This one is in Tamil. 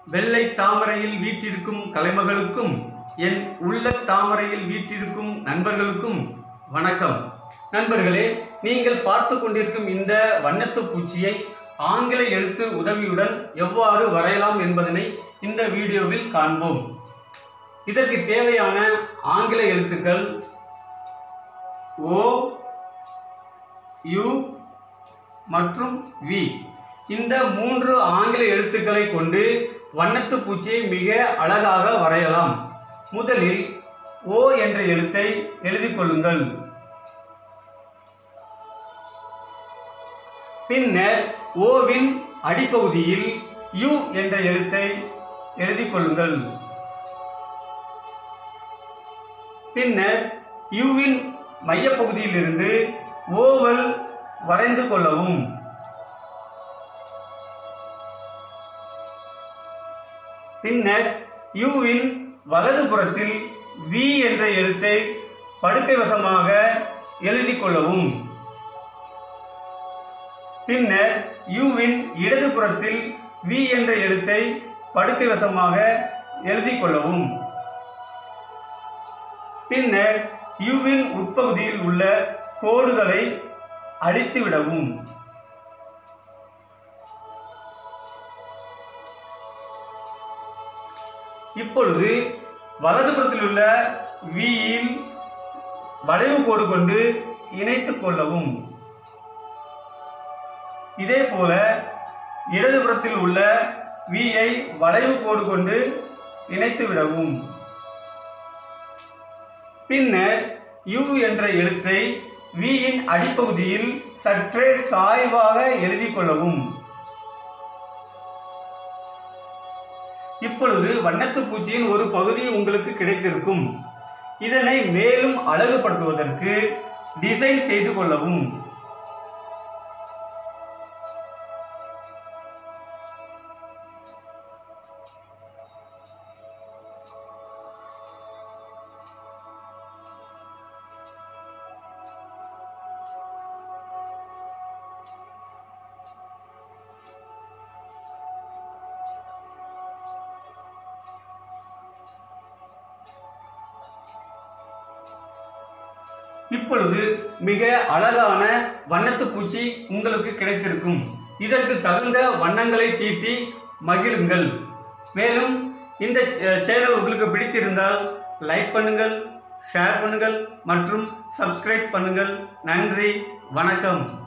வெள்ளை தாமரையில் வீற்றிருக்கும் கலைமகளுக்கும் என் உள்ள தாமரையில் வீற்றிருக்கும் நண்பர்களுக்கும் வணக்கம் நண்பர்களே நீங்கள் பார்த்து கொண்டிருக்கும் இந்த வண்ணத்து பூச்சியை ஆங்கில எழுத்து உதவியுடன் எவ்வாறு வரையலாம் என்பதனை இந்த வீடியோவில் காண்போம் இதற்கு தேவையான ஆங்கில எழுத்துக்கள் ஓ யு மற்றும் வி இந்த மூன்று ஆங்கில எழுத்துக்களை கொண்டு வண்ணத்து பூச்சியை மிக அழகாக வரையலாம் முதலில் ஓ என்ற எழுத்தை எழுதிக் கொள்ளுங்கள் பின்னர் ஓவின் அடிப்பகுதியில் யு என்ற எழுத்தை எழுதிக் கொள்ளுங்கள் பின்னர் யுவின் மையப்பகுதியிலிருந்து ஓவல் வரைந்து கொள்ளவும் பின்னர் யுவின் வலதுபுறத்தில் வி என்ற எழுத்தை படுக்கை வசமாக எழுதிக் கொள்ளவும் பின்னர் யுவின் இடதுபுறத்தில் வி என்ற எழுத்தை படுக்கை வசமாக எழுதிக் கொள்ளவும் பின்னர் யுவின் உட்பகுதியில் உள்ள கோடுகளை அழித்து விடவும் இப்பொழுது வலதுபுறத்தில் உள்ள வியில் வளைவு கோடு கொண்டு இணைத்துக் கொள்ளவும் இதே போல இடதுபுறத்தில் உள்ள வியை வளைவு கோடு கொண்டு இணைத்து விடவும் பின்னர் யு என்ற எழுத்தை வியின் அடிப்பகுதியில் சற்றே சாய்வாக எழுதிக் கொள்ளவும் இப்பொழுது வண்ணத்து பூச்சியின் ஒரு பகுதி உங்களுக்கு கிடைத்திருக்கும் இதனை மேலும் அழகுபடுத்துவதற்கு டிசைன் செய்து கொள்ளவும் இப்பொழுது மிக அழகான வண்ணத்து பூச்சி உங்களுக்கு கிடைத்திருக்கும் இதற்கு தகுந்த வண்ணங்களை தீட்டி மகிழுங்கள் மேலும் இந்த சேனல் உங்களுக்கு பிடித்திருந்தால் லைக் பண்ணுங்கள் ஷேர் பண்ணுங்கள் மற்றும் சப்ஸ்கிரைப் பண்ணுங்கள் நன்றி வணக்கம்